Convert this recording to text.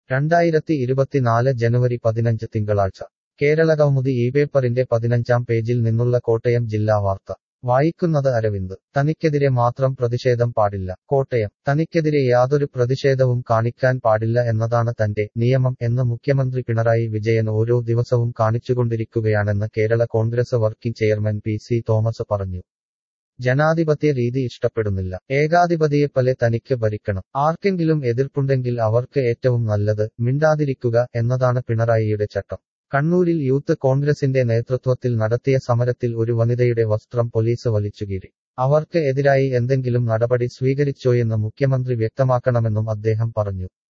രണ്ടായിരത്തി ഇരുപത്തിനാല് ജനുവരി പതിനഞ്ച് തിങ്കളാഴ്ച കേരളകൗമുദി ഈ പേപ്പറിന്റെ പതിനഞ്ചാം പേജിൽ നിന്നുള്ള കോട്ടയം ജില്ലാ വാർത്ത വായിക്കുന്നത് അരവിന്ദ് തനിക്കെതിരെ മാത്രം പ്രതിഷേധം പാടില്ല കോട്ടയം തനിക്കെതിരെ യാതൊരു പ്രതിഷേധവും കാണിക്കാൻ പാടില്ല എന്നതാണ് തന്റെ നിയമം എന്ന് മുഖ്യമന്ത്രി പിണറായി വിജയൻ ഓരോ ദിവസവും കാണിച്ചുകൊണ്ടിരിക്കുകയാണെന്ന് Kerala Congress working chairman P C Thomas പറഞ്ഞു ജനാധിപത്യ രീതി ഇഷ്ടപ്പെടുന്നില്ല ഏകാധിപതിയെപ്പോലെ തനിക്ക് ഭരിക്കണം ആർക്കെങ്കിലും എതിർപ്പുണ്ടെങ്കിൽ അവർക്ക് ഏറ്റവും നല്ലത് മിണ്ടാതിരിക്കുക എന്നതാണ് പിണറായിയുടെ ചട്ടം കണ്ണൂരിൽ യൂത്ത് കോൺഗ്രസിന്റെ നേതൃത്വത്തിൽ നടത്തിയ സമരത്തിൽ ഒരു വനിതയുടെ വസ്ത്രം പോലീസ് വലിച്ചുകീറി അവർക്ക് എതിരായി എന്തെങ്കിലും നടപടി സ്വീകരിച്ചോയെന്ന് മുഖ്യമന്ത്രി വ്യക്തമാക്കണമെന്നും അദ്ദേഹം പറഞ്ഞു